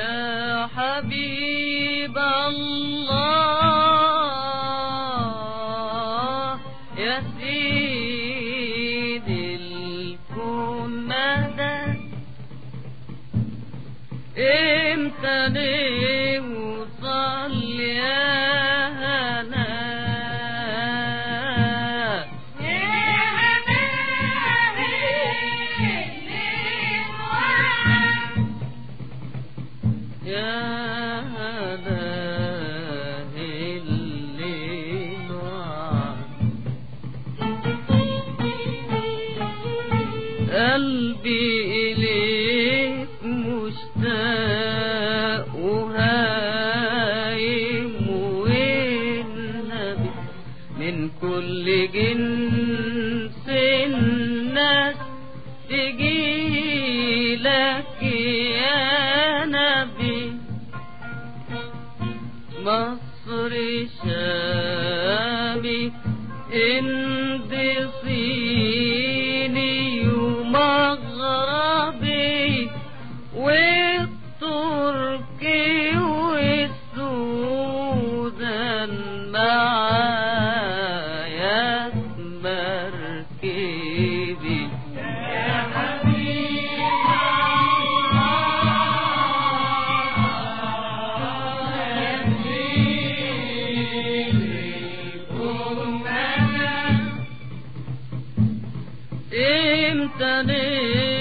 يا حبيب الله يا سيد الكون مدى امتى نوصل يا هنا يا هذا الليل قلبي إليك مشتاق وهايم والنبي من كل جنس الناس تجيلك يا نبي مصر شامي هند صيني ومغربي والتركي والسودان معايا مركبي امتى